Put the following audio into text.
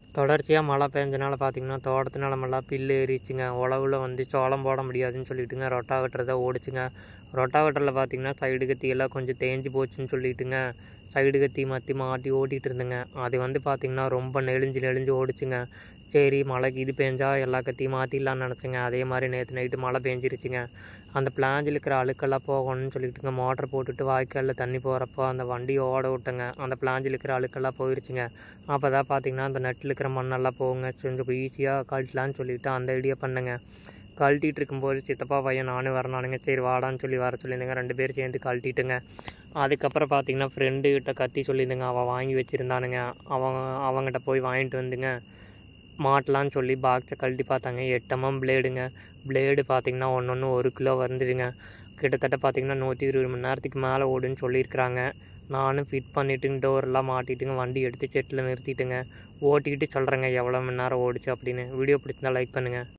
தொடர்ச்சியாக மழை பெஞ்சனால பார்த்தீங்கன்னா தோட்டத்து நிலமெல்லாம் பில்லு ஏறிச்சுங்க உழவுல வந்து சோளம் போட முடியாதுன்னு சொல்லிட்டுங்க ரொட்டாவேட்டர் தான் ஓடிச்சுங்க ரொட்டாவேட்டரில் பார்த்தீங்கன்னா சைடு கத்தியெல்லாம் கொஞ்சம் தேஞ்சு போச்சுன்னு சொல்லிட்டுங்க சைடு கத்தி மாற்றி மாட்டி ஓட்டிகிட்டு இருந்தேங்க அது வந்து பார்த்திங்கன்னா ரொம்ப நெளிஞ்சு நெளிஞ்சு ஓடிச்சுங்க சரி மழைக்கு இது பெஞ்சா எல்லா கத்தியும் மாற்றிடலான்னு நினச்சேங்க அதே மாதிரி நேற்று நைட்டு மழை பெஞ்சிருச்சுங்க அந்த பிளாஞ்சில் இருக்கிற அழுக்கெல்லாம் போகணும்னு சொல்லிட்டுங்க மோட்டர் போட்டுட்டு வாய்க்காலில் தண்ணி போகிறப்போ அந்த வண்டியை ஓட விட்டேங்க அந்த பிளாஞ்சில் இருக்கிற அழுக்கெல்லாம் போயிருச்சுங்க அப்போ தான் பார்த்தீங்கன்னா அந்த நட்டில் இருக்கிற மண்ணெல்லாம் போகுங்க கொஞ்சம் ஈஸியாக கழட்டலான்னு சொல்லிட்டு அந்த ஐடியா பண்ணுங்க கழட்டிட்டு இருக்கும்போது சித்தப்பா பையன் நானும் வரனானுங்க சரி வாடான்னு சொல்லி வர சொல்லியிருந்தேங்க ரெண்டு பேரும் சேர்ந்து கழட்டிட்டுங்க அதுக்கப்புறம் பார்த்தீங்கன்னா ஃப்ரெண்டு கிட்ட கத்தி சொல்லியிருந்தேங்க அவன் வாங்கி வச்சுருந்தானுங்க அவங்க அவங்ககிட்ட போய் வாங்கிட்டு வந்துங்க மாட்டலான்னு சொல்லி பாக்ஸை கழட்டி பார்த்தாங்க எட்டமாக பிளேடுங்க பிளேடு பார்த்தீங்கன்னா ஒன்று ஒன்று ஒரு கிலோ வந்துடுங்க கிட்டத்தட்ட பார்த்தீங்கன்னா நூற்றி இருபது மணி நேரத்துக்கு மேலே ஓடுன்னு சொல்லியிருக்கிறாங்க நானும் ஃபிட் பண்ணிவிட்டுங்க டோரெல்லாம் மாட்டிட்டுங்க வண்டி எடுத்து செட்டில் நிறுத்திட்டுங்க ஓட்டிக்கிட்டு சொல்கிறேங்க எவ்வளோ மணி நேரம் ஓடிச்சு அப்படின்னு வீடியோ பிடிச்சிருந்தா லைக் பண்ணுங்கள்